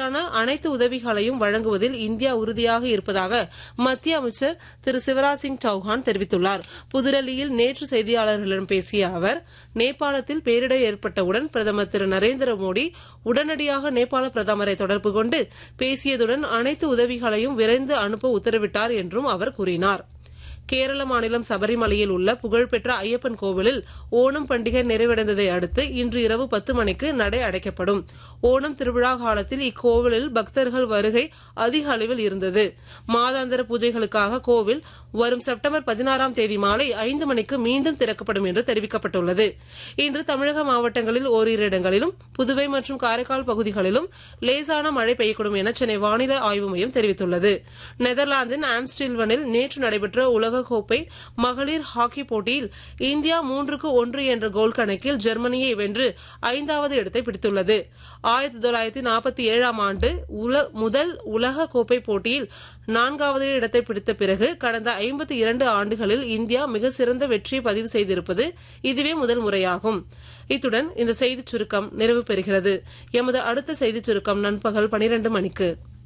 தேவையான அனைத்து உதவிகளையும் வழங்குவதில் இந்தியா உறுதியாக இருப்பதாக மத்திய அமைச்சர் திரு சிவராஜ் சிங் சௌஹான் தெரிவித்துள்ளார் புதுடெல்லியில் நேற்று செய்தியாளர்களிடம் பேசிய அவர் நேபாளத்தில் பேரிடர் ஏற்பட்டவுடன் பிரதமர் திரு நரேந்திர மோடி உடனடியாக நேபாள பிரதமரை தொடர்பு கொண்டு பேசியதுடன் அனைத்து உதவிகளையும் விரைந்து அனுப்ப உத்தரவிட்டார் என்றும் அவர் கூறினார் கேரள மாநிலம் சபரிமலையில் உள்ள புகழ்பெற்ற ஐயப்பன் கோவிலில் ஓணம் பண்டிகை நிறைவடைந்ததை அடுத்து இன்று இரவு பத்து மணிக்கு நடை அடைக்கப்படும் ஓணம் திருவிழா காலத்தில் இக்கோவிலில் பக்தர்கள் வருகை அதிக அளவில் இருந்தது மாதாந்திர பூஜைகளுக்காக கோவில் வரும் செப்டம்பர் பதினாறாம் தேதி மாலை ஐந்து மணிக்கு மீண்டும் திறக்கப்படும் என்று தெரிவிக்கப்பட்டுள்ளது இன்று தமிழக மாவட்டங்களில் ஓரிரு இடங்களிலும் புதுவை மற்றும் காரைக்கால் பகுதிகளிலும் லேசான மழை பெய்யக்கூடும் என சென்னை வானிலை ஆய்வு மையம் தெரிவித்துள்ளது நெதர்லாந்தின் ஆம்ஸ்டில்வனில் நேற்று நடைபெற்ற உலகக்கோப்பை மகளிர் ஹாக்கி போட்டியில் இந்தியா மூன்றுக்கு ஒன்று என்ற கோல் கணக்கில் ஜெர்மனியை வென்று ஐந்தாவது இடத்தை பிடித்துள்ளது ஆயிரத்தி தொள்ளாயிரத்தி நாற்பத்தி ஏழாம் ஆண்டு உல முதல் உலக கோப்பை போட்டியில் நான்காவது இடத்தை பிடித்த பிறகு கடந்த ஐம்பத்தி இரண்டு ஆண்டுகளில் இந்தியா மிக சிறந்த வெற்றியை பதிவு செய்திருப்பது இதுவே முதல் முறையாகும் இத்துடன் இந்த செய்திச் சுருக்கம் நிறைவு பெறுகிறது எமது அடுத்த செய்திச் சுருக்கம் நண்பகல் பனிரெண்டு மணிக்கு